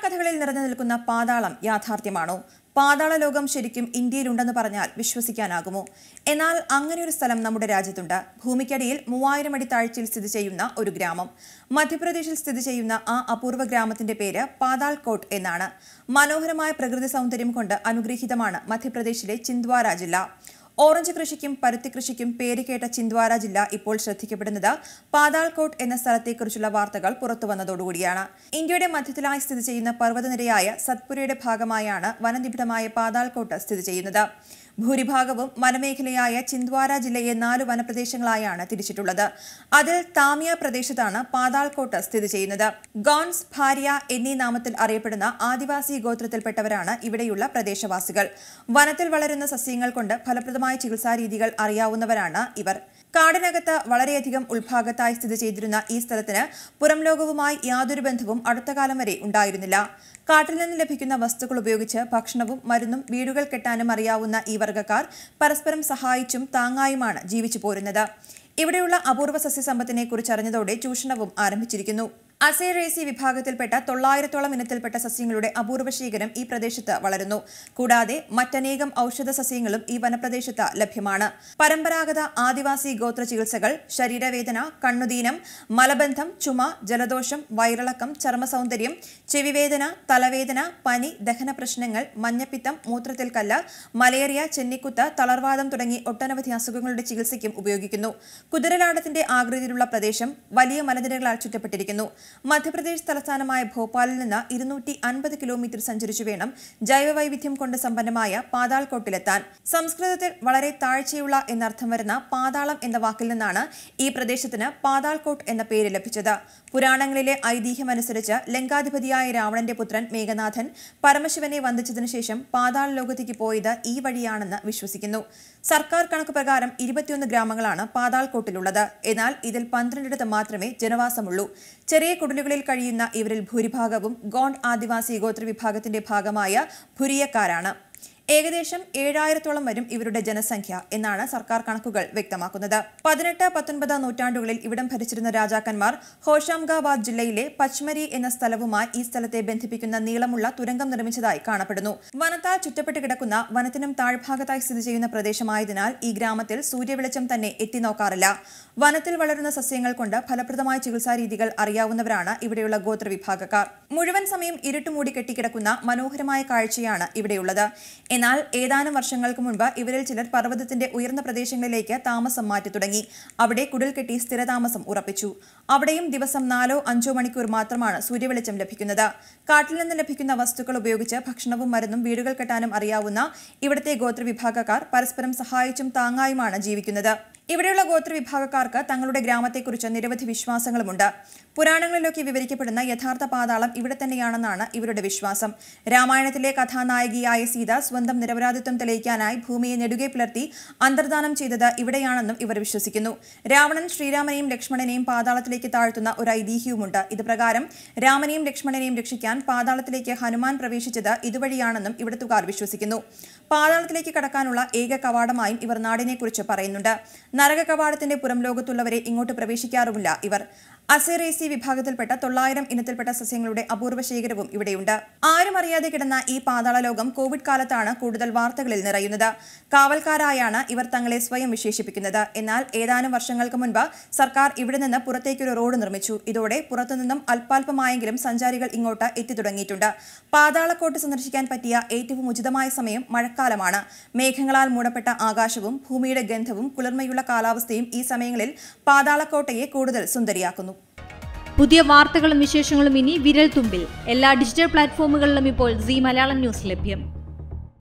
കഥകളിൽ നിറഞ്ഞു നിൽക്കുന്ന പാതാളം യാഥാർത്ഥ്യമാണോ പാതാള ലോകം ശരിക്കും ഇന്ത്യയിലുണ്ടെന്ന് പറഞ്ഞാൽ വിശ്വസിക്കാനാകുമോ എന്നാൽ അങ്ങനെയൊരു സ്ഥലം നമ്മുടെ രാജ്യത്തുണ്ട് ഭൂമിക്കടിയിൽ മൂവായിരം അടി താഴ്ചയിൽ സ്ഥിതി ചെയ്യുന്ന ഒരു ഗ്രാമം മധ്യപ്രദേശിൽ സ്ഥിതി ചെയ്യുന്ന ആ അപൂർവ ഗ്രാമത്തിന്റെ പേര് പാതാൾ കോട്ട് എന്നാണ് മനോഹരമായ പ്രകൃതി സൗന്ദര്യം കൊണ്ട് അനുഗ്രഹീതമാണ് മധ്യപ്രദേശിലെ ചിന്ദ്വാര ജില്ല ഓറഞ്ച് കൃഷിക്കും പരുത്തി കൃഷിക്കും പേരുകേട്ട ചിന്ദ്വാര ജില്ല ഇപ്പോൾ ശ്രദ്ധിക്കപ്പെടുന്നത് പാതാൾകോട്ട് എന്ന സ്ഥലത്തെക്കുറിച്ചുള്ള വാർത്തകൾ പുറത്തുവന്നതോടുകൂടിയാണ് ഇന്ത്യയുടെ മധ്യത്തിലായി സ്ഥിതി ചെയ്യുന്ന പർവ്വതനിരയായ സത്പുരയുടെ ഭാഗമായാണ് വനനിബിഡമായ പാതാൾകോട്ട് സ്ഥിതി ചെയ്യുന്നത് ഭൂരിഭാഗവും വനമേഖലയായ ചിന്ദ്വാര ജില്ലയെ നാല് വനപ്രദേശങ്ങളായാണ് തിരിച്ചിട്ടുള്ളത് അതിൽ താമിയ പ്രദേശത്താണ് പാതാൾകോട്ട് സ്ഥിതി ചെയ്യുന്നത് ഗോൺസ് ഭാര്യ എന്നീ നാമത്തിൽ അറിയപ്പെടുന്ന ആദിവാസി ഗോത്രത്തിൽപ്പെട്ടവരാണ് ഇവിടെയുള്ള പ്രദേശവാസികൾ വനത്തിൽ വളരുന്ന സസ്യങ്ങൾ കൊണ്ട് ഫലപ്രദമായ ചികിത്സാ രീതികൾ അറിയാവുന്നവരാണ് ഇവർ കാടിനകത്ത് വളരെയധികം ഉൾഭാഗത്തായി സ്ഥിതി ചെയ്തിരുന്ന ഈ സ്ഥലത്തിന് പുറം ലോകവുമായി യാതൊരു ബന്ധവും അടുത്ത കാലം വരെ ഉണ്ടായിരുന്നില്ല കാട്ടിൽ നിന്ന് ലഭിക്കുന്ന വസ്തുക്കൾ ഉപയോഗിച്ച് ഭക്ഷണവും മരുന്നും വീടുകൾ കെട്ടാനും അറിയാവുന്ന ഈ വർഗ്ഗക്കാർ പരസ്പരം സഹായിച്ചും താങ്ങായുമാണ് ജീവിച്ചു പോരുന്നത് ഇവിടെയുള്ള അപൂർവ സസ്യസമ്പത്തിനെ കുറിച്ച് അറിഞ്ഞതോടെ ചൂഷണവും ആരംഭിച്ചിരിക്കുന്നു അസേറേസി വിഭാഗത്തിൽപ്പെട്ട തൊള്ളായിരത്തോളം ഇനത്തിൽപ്പെട്ട സസ്യങ്ങളുടെ അപൂർവ ശേഖരം ഈ പ്രദേശത്ത് വളരുന്നു കൂടാതെ മറ്റനേകം ഔഷധ സസ്യങ്ങളും ഈ വനപ്രദേശത്ത് ലഭ്യമാണ് പരമ്പരാഗത ആദിവാസി ഗോത്ര ചികിത്സകൾ ശരീരവേദന കണ്ണുദീനം മലബന്ധം ചുമ ജലദോഷം വയറിളക്കം ചർമ്മസൗന്ദര്യം ചെവിവേദന തലവേദന പനി ദഹന പ്രശ്നങ്ങൾ മഞ്ഞപ്പിത്തം മൂത്രത്തിൽ കല്ല് മലേറിയ ചെന്നിക്കുത്ത് തളർവാദം തുടങ്ങി ഒട്ടനവധി അസുഖങ്ങളുടെ ചികിത്സയ്ക്കും ഉപയോഗിക്കുന്നു കുതിരലാടത്തിന്റെ ആകൃതിയിലുള്ള പ്രദേശം വലിയ മലനിരകളാൽ ചുറ്റപ്പെട്ടിരിക്കുന്നു മധ്യപ്രദേശ് തലസ്ഥാനമായ ഭോപ്പാലിൽ നിന്ന് ഇരുന്നൂറ്റി അൻപത് കിലോമീറ്റർ സഞ്ചരിച്ചു വേണം ജൈവവൈവിധ്യം കൊണ്ട് സമ്പന്നമായ പാതാൾകോട്ടിലെത്താൻ സംസ്കൃതത്തിൽ വളരെ താഴ്ചയുള്ള എന്നർത്ഥം വരുന്ന പാതാളം എന്ന വാക്കിൽ നിന്നാണ് ഈ പ്രദേശത്തിന് പാതാൾകോട്ട് എന്ന പേര് ലഭിച്ചത് പുരാണങ്ങളിലെ ഐതിഹ്യമനുസരിച്ച് ലങ്കാധിപതിയായ രാവണന്റെ പുത്രൻ മേഘനാഥൻ പരമശിവനെ വന്ദിച്ചതിനു ശേഷം പാതാള ലോകത്തേക്ക് പോയത് ഈ വഴിയാണെന്ന് വിശ്വസിക്കുന്നു സർക്കാർ കണക്ക് പ്രകാരം ഇരുപത്തിയൊന്ന് ഗ്രാമങ്ങളാണ് പാതാൾകോട്ടിലുള്ളത് എന്നാൽ ഇതിൽ പന്ത്രണ്ടിടത്ത് മാത്രമേ ജനവാസമുള്ളൂ ചെറിയ കുടിലുകളിൽ കഴിയുന്ന ഇവരിൽ ഭൂരിഭാഗവും ഗോണ്ട് ആദിവാസി ഗോത്രവിഭാഗത്തിന്റെ ഭാഗമായ ഭുരിയക്കാരാണ് ഏകദേശം ഏഴായിരത്തോളം വരും ഇവരുടെ ജനസംഖ്യ എന്നാണ് സർക്കാർ കണക്കുകൾ വ്യക്തമാക്കുന്നത് പതിനെട്ട് പത്തൊൻപത് നൂറ്റാണ്ടുകളിൽ ഇവിടം ഭരിച്ചിരുന്ന രാജാക്കന്മാർ ഹോഷാംഗാബാദ് ജില്ലയിലെ പച്മരി എന്ന സ്ഥലവുമായി ഈ സ്ഥലത്തെ ബന്ധിപ്പിക്കുന്ന നീളമുള്ള തുരങ്കം നിർമ്മിച്ചതായി കാണപ്പെടുന്നു വനത്താൽ ചുറ്റപ്പെട്ട് കിടക്കുന്ന വനത്തിനും താഴ്ഭാഗത്തായി സ്ഥിതി ചെയ്യുന്ന പ്രദേശമായതിനാൽ ഈ ഗ്രാമത്തിൽ സൂര്യവെളിച്ചം തന്നെ എത്തി നോക്കാറില്ല വനത്തിൽ വളരുന്ന സസ്യങ്ങൾ കൊണ്ട് ഫലപ്രദമായ ചികിത്സാ രീതികൾ അറിയാവുന്നവരാണ് ഇവിടെയുള്ള ഗോത്രവിഭാഗക്കാർ മുഴുവൻ സമയം ഇരുട്ടുമൂടി കെട്ടിക്കിടക്കുന്ന മനോഹരമായ കാഴ്ചയാണ് ഇവിടെയുള്ളത് എന്നാൽ ഏതാനും വർഷങ്ങൾക്ക് മുൻപ് ഇവരിൽ ചിലർ പർവ്വതത്തിന്റെ ഉയർന്ന പ്രദേശങ്ങളിലേക്ക് താമസം മാറ്റി തുടങ്ങി അവിടെ കുടിൽ കെട്ടി സ്ഥിരതാമസം ഉറപ്പിച്ചു അവിടെയും ദിവസം നാലോ അഞ്ചോ മണിക്കൂർ മാത്രമാണ് സൂര്യവെളിച്ചം ലഭിക്കുന്നത് കാട്ടിൽ നിന്ന് ലഭിക്കുന്ന വസ്തുക്കൾ ഉപയോഗിച്ച് ഭക്ഷണവും മരുന്നും വീടുകൾ കെട്ടാനും അറിയാവുന്ന ഇവിടുത്തെ ഗോത്രവിഭാഗക്കാർ പരസ്പരം സഹായിച്ചും താങ്ങായുമാണ് ജീവിക്കുന്നത് ഇവിടെയുള്ള ഗോത്രവിഭാഗക്കാർക്ക് തങ്ങളുടെ ഗ്രാമത്തെക്കുറിച്ച് നിരവധി വിശ്വാസങ്ങളുമുണ്ട് പുരാണങ്ങളിലൊക്കെ വിവരിക്കപ്പെടുന്ന യഥാർത്ഥ പാതാളം ഇവിടെ തന്നെയാണെന്നാണ് ഇവരുടെ വിശ്വാസം രാമായണത്തിലെ കഥാനായികയായ സീത സ്വന്തം നിരപരാധിത്വം തെളിയിക്കാനായി ഭൂമിയെ നെടുകെ പിളർത്തി അന്തർദാനം ചെയ്തത് ഇവിടെയാണെന്നും ഇവർ വിശ്വസിക്കുന്നു രാവണൻ ശ്രീരാമനെയും ലക്ഷ്മണനെയും പാതാളത്തിലേക്ക് താഴ്ത്തുന്ന ഒരു ഐതിഹ്യവുമുണ്ട് ഇത് പ്രകാരം രാമനെയും ലക്ഷ്മണനെയും രക്ഷിക്കാൻ പാതാളത്തിലേക്ക് ഹനുമാൻ പ്രവേശിച്ചത് ഇതുവഴിയാണെന്നും ഇവിടത്തുകാർ വിശ്വസിക്കുന്നു പാതാളത്തിലേക്ക് കടക്കാനുള്ള ഏക കവാടമായും ഇവർ നാടിനെക്കുറിച്ച് പറയുന്നുണ്ട് നരക കവാടത്തിന്റെ പുറം ലോകത്തുള്ളവരെ ഇങ്ങോട്ട് പ്രവേശിക്കാറുമില്ല ഇവർ അസേറേസി വിഭാഗത്തിൽപ്പെട്ട തൊള്ളായിരം ഇനത്തിൽപ്പെട്ട സസ്യങ്ങളുടെ അപൂർവ ശേഖരവും ഇവിടെയുണ്ട് ആരും അറിയാതെ കിടന്ന ഈ പാതാള ലോകം കോവിഡ് കാലത്താണ് കൂടുതൽ വാർത്തകളിൽ നിറയുന്നത് കാവൽക്കാരായാണ് ഇവർ തങ്ങളെ സ്വയം വിശേഷിപ്പിക്കുന്നത് എന്നാൽ ഏതാനും വർഷങ്ങൾക്ക് മുൻപ് സർക്കാർ ഇവിടെ നിന്ന് പുറത്തേക്കൊരു റോഡ് നിർമ്മിച്ചു ഇതോടെ പുറത്തുനിന്നും അല്പാൽപമായെങ്കിലും സഞ്ചാരികൾ ഇങ്ങോട്ട് എത്തി തുടങ്ങിയിട്ടുണ്ട് പാതാളക്കോട്ട് സന്ദർശിക്കാൻ പറ്റിയ ഏറ്റവും ഉചിതമായ സമയം മഴക്കാലമാണ് മേഘങ്ങളാൽ മൂടപ്പെട്ട ആകാശവും ഭൂമിയുടെ ഗന്ധവും കുളിർമയുള്ള കാലാവസ്ഥയും ഈ സമയങ്ങളിൽ പാതാളക്കോട്ടയെ കൂടുതൽ സുന്ദരിയാക്കുന്നു പുതിയ വാർത്തകളും വിശേഷങ്ങളും ഇനി വിരൽ തുമ്പിൽ എല്ലാ ഡിജിറ്റൽ പ്ലാറ്റ്ഫോമുകളിലും ഇപ്പോൾ സി മലയാളം ന്യൂസ് ലഭ്യം